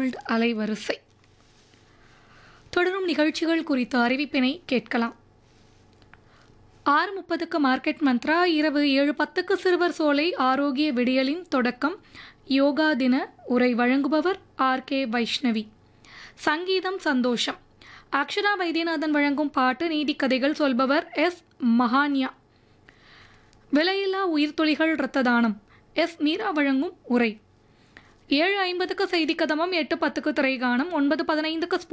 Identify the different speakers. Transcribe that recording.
Speaker 1: gold அலைவரிசை தொடரும் நிகழ்ச்சிகள் குறித்த அறிவிப்பினை கேட்கலாம் ஆறு முப்பதுக்கு மார்க்கெட் மந்த்ரா இரவு ஏழு பத்துக்கு சிறுவர் சோலை ஆரோக்கிய விடியலின் தொடக்கம் யோகா தின உரை வழங்குபவர் ஆர் கே வைஷ்ணவி சங்கீதம் சந்தோஷம் அக்ஷரா வைத்தியநாதன் வழங்கும் பாட்டு நீதிக்கதைகள் சொல்பவர் எஸ் மகான்யா விலையில்லா உயிர்த்துளிகள் இரத்த தானம் எஸ் மீரா வழங்கும் உரை ஏழு ஐம்பதுக்கு செய்தி கதமம் எட்டு பத்துக்கு திரைகானம் ஒன்பது பதினைந்துக்கு